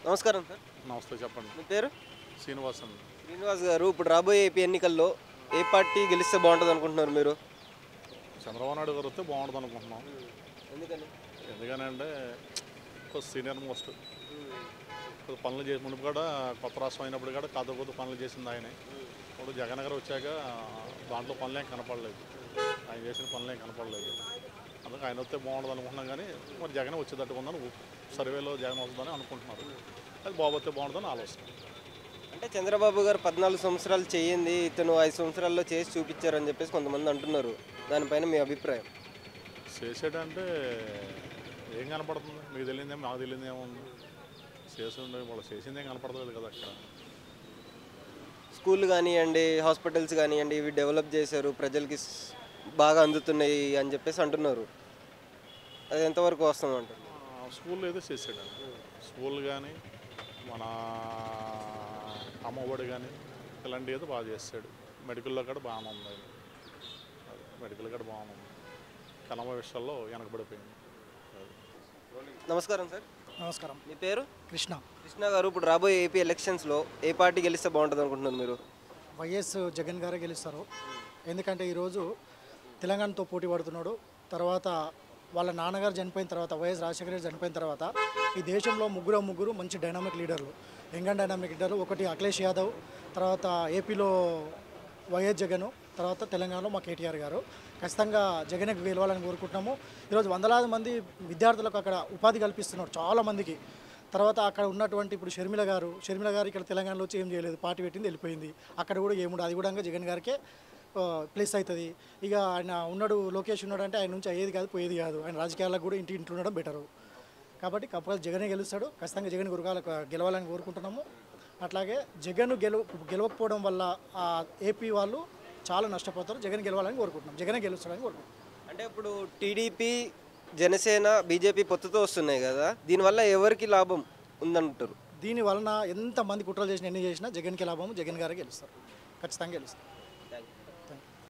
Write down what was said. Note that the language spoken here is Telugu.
నమస్కారం సార్ నమస్తే చెప్పండి మీ పేరు శ్రీనివాసన్ శ్రీనివాస్ గారు ఇప్పుడు రాబోయే ఏపీ ఎన్నికల్లో ఏ పార్టీ గెలిస్తే బాగుంటుంది అనుకుంటున్నారు మీరు చంద్రబాబు నాయుడు గారు వస్తే బాగుంటుంది అనుకుంటున్నాం ఎందుకని ఎందుకనంటే కొంచెం సీనియర్ మోస్ట్ కొంచెం పనులు చేసి మునుపు కూడా కొత్త రాష్ట్రం అయినప్పుడు కూడా కథ కొద్ది పనులు చేసింది ఆయనే ఇప్పుడు జగన్ గారు వచ్చాక దాంట్లో పనులు ఏం కనపడలేదు ఆయన చేసిన పనులు ఏం కనపడలేదు అందుకే ఆయన వస్తే బాగుంటుంది అనుకుంటున్నాం కానీ మరి జగన్ వచ్చేటట్టుకుందని సర్వేలో జగన్ వస్తుందని అనుకుంటున్నారు అది బాబు వస్తే బాగుంటుందని ఆలోచన అంటే చంద్రబాబు గారు పద్నాలుగు సంవత్సరాలు చేయింది ఇతను ఐదు సంవత్సరాల్లో చేసి చూపించారని చెప్పేసి కొంతమంది అంటున్నారు దానిపైన మీ అభిప్రాయం చేసేటంటే ఏం కనపడుతుంది మీకు తెలియదేమో మాకు తెలియదు ఏముంది చేస్తుండే వాళ్ళు చేసింది ఏం కనపడలేదు కదా అక్కడ స్కూల్ కానివ్వండి హాస్పిటల్స్ కానివ్వండి ఇవి డెవలప్ చేశారు ప్రజలకి స్- బాగా అందుతున్నాయి అని చెప్పేసి అంటున్నారు అది ఎంతవరకు వస్తాం అంటారు ఆ, స్కూల్లో ఏదో చేసాడండి స్కూల్ కానీ మన అమ్మఒడి కానీ ఇలాంటివి ఏదో బాగా చేస్తాడు మెడికల్లో కూడా బాగానే ఉంది అది. అది మెడికల్ కూడా బాగానే ఉంది కనమ విషయాల్లో వెనకబడిపోయింది అది. నమస్కారం సార్ నమస్కారం మీ పేరు కృష్ణ కృష్ణ గారు ఇప్పుడు రాబోయే ఏపీ ఎలక్షన్స్లో ఏ పార్టీ గెలిస్తే బాగుంటుంది అనుకుంటున్నారు మీరు వైఎస్ జగన్ గారే గెలుస్తారు ఎందుకంటే ఈరోజు తెలంగాణతో పోటీ పడుతున్నాడు తర్వాత వాళ్ళ నాన్నగారు చనిపోయిన తర్వాత వైఎస్ రాజశేఖర రెడ్డి చనిపోయిన తర్వాత ఈ దేశంలో ముగ్గురు ముగ్గురు మంచి డైనామిక్ లీడర్లు యంగ్ అండ్ డైనామిక్ లీడర్లు ఒకటి అఖిలేష్ యాదవ్ తర్వాత ఏపీలో వైఎస్ జగన్ తర్వాత తెలంగాణలో మా కేటీఆర్ గారు ఖచ్చితంగా జగన్ గెలవాలని కోరుకుంటున్నాము ఈరోజు వందలాది మంది విద్యార్థులకు అక్కడ ఉపాధి కల్పిస్తున్నారు చాలా మందికి తర్వాత అక్కడ ఉన్నటువంటి ఇప్పుడు షర్మిల గారు షర్మిల గారు ఇక్కడ తెలంగాణలో వచ్చి ఏం చేయలేదు పార్టీ పెట్టింది వెళ్ళిపోయింది అక్కడ కూడా ఏముండదు అది కూడా జగన్ గారికే ప్లేస్ అవుతుంది ఇక ఆయన ఉన్నాడు లోకేష్ ఉన్నాడు అంటే ఆయన నుంచి అయ్యేది కాదు పోయేది కాదు ఆయన రాజకీయాలకు కూడా ఇంటి ఇంటి ఉండడం బెటరు కాబట్టి కంపల్సరీ జగనే గెలుస్తాడు ఖచ్చితంగా జగన్ గురకాల గెలవాలని కోరుకుంటున్నాము అట్లాగే జగన్ గెలవ గెలవకపోవడం వల్ల ఆ ఏపీ వాళ్ళు చాలా నష్టపోతారు జగన్ గెలవాలని కోరుకుంటున్నాం జగనే గెలుస్తాడని కోరుకుంటున్నాం అంటే ఇప్పుడు టీడీపీ జనసేన బీజేపీ పొత్తుతో వస్తున్నాయి కదా దీనివల్ల ఎవరికి లాభం ఉందంటారు దీని వలన ఎంతమంది కుట్రలు చేసినా ఎన్ని చేసినా జగన్కి లాభము జగన్ గారే గెలుస్తారు ఖచ్చితంగా గెలుస్తారు